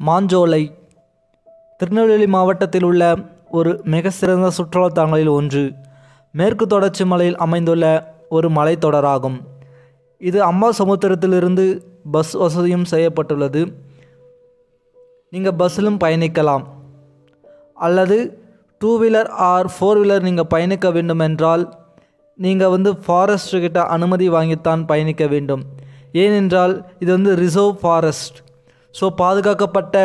மாஞ்சோலை திருநெல்வேலி மாவட்டத்தில் உள்ள ஒரு மிக சிறந்த சுற்றுலாத்தலங்களில் ஒன்று மேற்கு தொடர்ச்சி மலையில் அமைந்துள்ள ஒரு மலைத்தொடராகும் இது அம்மா சமுத்திரத்திலிருந்து பஸ் வசதியும் செய்யப்பட்டுள்ளது நீங்கள் பஸ்ஸிலும் பயணிக்கலாம் அல்லது two wheeler or four wheeler நீங்கள் பயணிக்க வேண்டுமென்றால் நீங்கள் வந்து ஃபாரஸ்ட் கிட்ட அனுமதி வாங்கித்தான் பயணிக்க வேண்டும் ஏனென்றால் இது வந்து ரிசர்வ் ஃபாரஸ்ட் ஸோ பாதுகாக்கப்பட்ட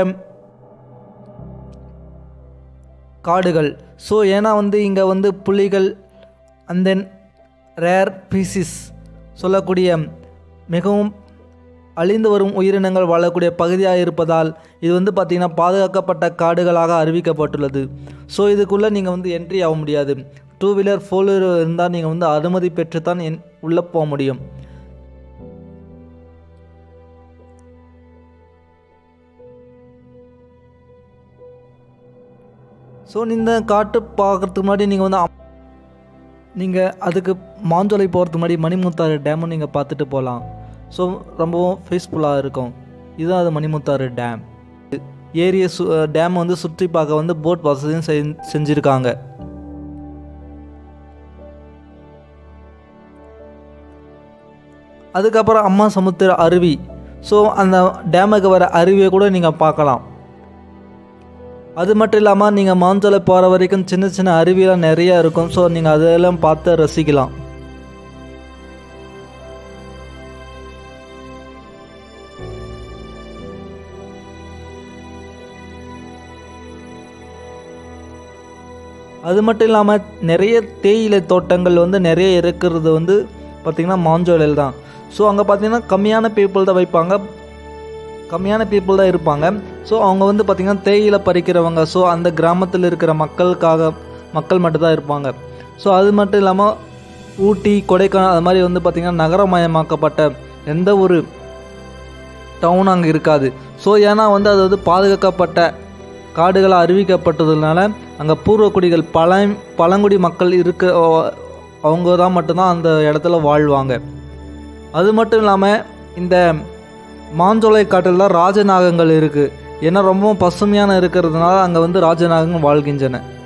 காடுகள் ஸோ ஏன்னா வந்து இங்கே வந்து புலிகள் அண்ட் தென் ரேர் பீசிஸ் சொல்லக்கூடிய மிகவும் அழிந்து வரும் உயிரினங்கள் வாழக்கூடிய பகுதியாக இருப்பதால் இது வந்து பார்த்திங்கன்னா பாதுகாக்கப்பட்ட காடுகளாக அறிவிக்கப்பட்டுள்ளது ஸோ இதுக்குள்ளே நீங்கள் வந்து என்ட்ரி ஆக முடியாது டூ வீலர் ஃபோர் வீலர் இருந்தால் நீங்கள் வந்து அனுமதி பெற்று தான் என் உள்ளே போக முடியும் ஸோ இந்த காட்டு பார்க்குறதுக்கு முன்னாடி நீங்கள் வந்து அம்- நீங்கள் அதுக்கு மாஞ்சோலை போகிறதுக்கு முன்னாடி மணிமுத்தாறு டேமும் நீங்கள் பார்த்துட்டு போகலாம் ஸோ ரொம்பவும் பீஸ்ஃபுல்லாக இருக்கும் இதுதான் அது மணிமுத்தாறு டேம் ஏரியை சு டேம் வந்து சுற்றி பார்க்க வந்து போட் வசதியும் செஞ் செஞ்சுருக்காங்க அதுக்கப்புறம் அம்மா சமுத்திர அருவி ஸோ அந்த டேமுக்கு வர அருவியை கூட நீங்கள் பார்க்கலாம் அது மட்டும் இல்லாமல் நீங்கள் மாஞ்சோலை போகிற வரைக்கும் சின்ன சின்ன அருவியெல்லாம் நிறைய இருக்கும் ஸோ நீங்கள் அதெல்லாம் பார்த்து ரசிக்கலாம் அது மட்டும் இல்லாமல் நிறைய தேயிலை தோட்டங்கள் வந்து நிறைய இருக்கிறது வந்து பார்த்திங்கன்னா மாஞ்சோலையில் தான் ஸோ அங்கே பார்த்தீங்கன்னா கம்மியான பீப்புள் தான் வைப்பாங்க கம்மியான பீப்புள் தான் இருப்பாங்க ஸோ அவங்க வந்து பார்த்திங்கன்னா தேயிலை பறிக்கிறவங்க ஸோ அந்த கிராமத்தில் இருக்கிற மக்களுக்காக மக்கள் மட்டும்தான் இருப்பாங்க ஸோ அது மட்டும் இல்லாமல் ஊட்டி கொடைக்கானல் அது மாதிரி வந்து பார்த்திங்கன்னா நகரமயமாக்கப்பட்ட எந்த ஒரு டவுன் அங்கே இருக்காது ஸோ ஏன்னா வந்து அது வந்து பாதுகாக்கப்பட்ட காடுகளாக அறிவிக்கப்பட்டதுனால அங்கே பூர்வக்குடிகள் பழ பழங்குடி மக்கள் இருக்க அவங்க தான் மட்டும்தான் அந்த இடத்துல வாழ்வாங்க அது மட்டும் இல்லாமல் இந்த மாஞ்சோலை காட்டில் தான் ராஜநாகங்கள் இருக்குது ஏன்னா ரொம்பவும் பசுமையான இருக்கிறதுனால அங்கே வந்து ராஜநாகங்கள் வாழ்கின்றன